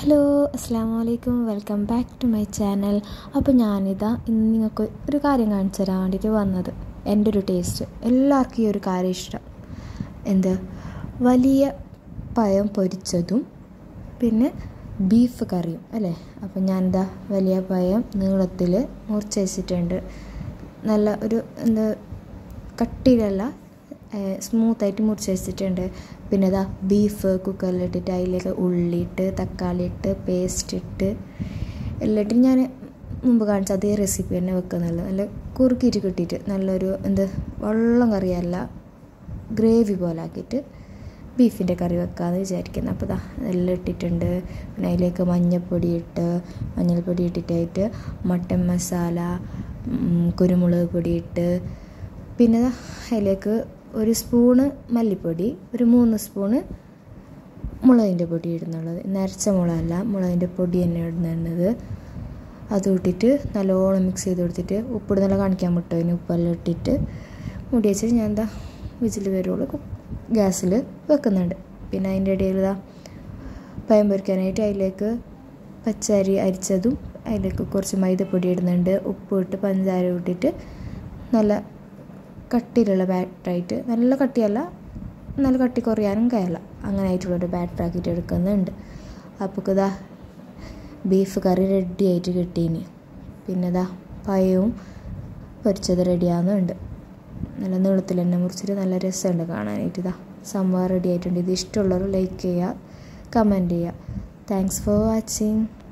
hello അസ്സാം വലൈക്കും welcome back to my channel അപ്പോൾ ഞാനിതാ ഇന്ന് നിങ്ങൾക്ക് ഒരു കാര്യം കാണിച്ചു തരാൻ വേണ്ടിയിട്ട് വന്നത് എൻ്റെ ഒരു ടേസ്റ്റ് എല്ലാവർക്കും ഈ ഒരു കാര്യം ഇഷ്ടം എന്ത് വലിയ പഴം പൊരിച്ചതും പിന്നെ ബീഫ് കറിയും അല്ലേ അപ്പോൾ ഞാനിതാ വലിയ പഴം നീളത്തിൽ മുറിച്ച് വെച്ചിട്ടുണ്ട് നല്ല ഒരു എന്താ കട്ടിയിലല്ല സ്മൂത്തായിട്ട് മുറിച്ച് വെച്ചിട്ടുണ്ട് പിന്നെ ഇതാ ബീഫ് കുക്കറിലിട്ടിട്ട് അതിലേക്ക് ഉള്ളിയിട്ട് തക്കാളി ഇട്ട് പേസ്റ്റ് ഇട്ട് എല്ലാം ഇട്ട് ഞാൻ മുമ്പ് കാണിച്ച അതേ റെസിപ്പി തന്നെ വെക്കുന്നുള്ളൂ നല്ല കുറുക്കിയിട്ട് കിട്ടിയിട്ട് നല്ലൊരു എന്ത് വെള്ളം കറിയല്ല ഗ്രേവി പോലെ ആക്കിയിട്ട് ബീഫിൻ്റെ കറി വെക്കാമെന്ന് വിചാരിക്കുന്നു അപ്പോൾ ഇതാ എല്ലാം ഇട്ടിട്ടുണ്ട് പിന്നെ അതിലേക്ക് മഞ്ഞൾപ്പൊടി ഇട്ട് മഞ്ഞൾപ്പൊടി ഇട്ടിട്ടായിട്ട് മട്ടൻ മസാല കുരുമുളക് പൊടി ഇട്ട് പിന്നെ അതിലേക്ക് ഒരു സ്പൂണ് മല്ലിപ്പൊടി ഒരു മൂന്ന് സ്പൂണ് മുളകിൻ്റെ പൊടി ഇടുന്നുള്ളത് നരച്ച മുളകല്ല മുളകിൻ്റെ പൊടി തന്നെ ഇടുന്നത് അത് ഇട്ടിട്ട് നല്ലോണം മിക്സ് ചെയ്ത് കൊടുത്തിട്ട് ഉപ്പിട് നല്ല കാണിക്കാൻ വിട്ടോ അതിന് ഉപ്പെല്ലാം ഇട്ടിട്ട് മുടി വെച്ചിട്ട് ഞാൻ എന്താ വിജിൽ വരുള്ളൂ ഗ്യാസിൽ വെക്കുന്നുണ്ട് പിന്നെ അതിൻ്റെ ഇടയിൽ ഇതാ പയം പൊരിക്കാനായിട്ട് അതിലേക്ക് പച്ചരി അരിച്ചതും അതിലേക്ക് കുറച്ച് മൈദപ്പൊടി ഇടുന്നുണ്ട് ഉപ്പ് ഇട്ട് പഞ്ചാര ഇട്ടിട്ട് നല്ല കട്ടിയിലുള്ള ബാറ്ററായിട്ട് നല്ല കട്ടിയല്ല നല്ല കട്ടി കുറയാനും കഴിയില്ല അങ്ങനെ ആയിട്ടുള്ളൊരു ബാറ്റർ ആക്കിയിട്ട് എടുക്കുന്നുണ്ട് അപ്പോൾ ഇതാ ബീഫ് കറി റെഡി ആയിട്ട് കിട്ടീനി പിന്നെ ഇതാ പയവും പൊരിച്ചത് റെഡിയാകുന്നുണ്ട് നല്ല നീളത്തിൽ തന്നെ മുറിച്ചിട്ട് നല്ല രസമുണ്ട് കാണാനായിട്ട് ഇതാ സംഭവം റെഡി ആയിട്ടുണ്ട് ഇത് ഇഷ്ടമുള്ളവർ ലൈക്ക് ചെയ്യുക കമൻറ്റ് ചെയ്യുക താങ്ക്സ് ഫോർ വാച്ചിങ്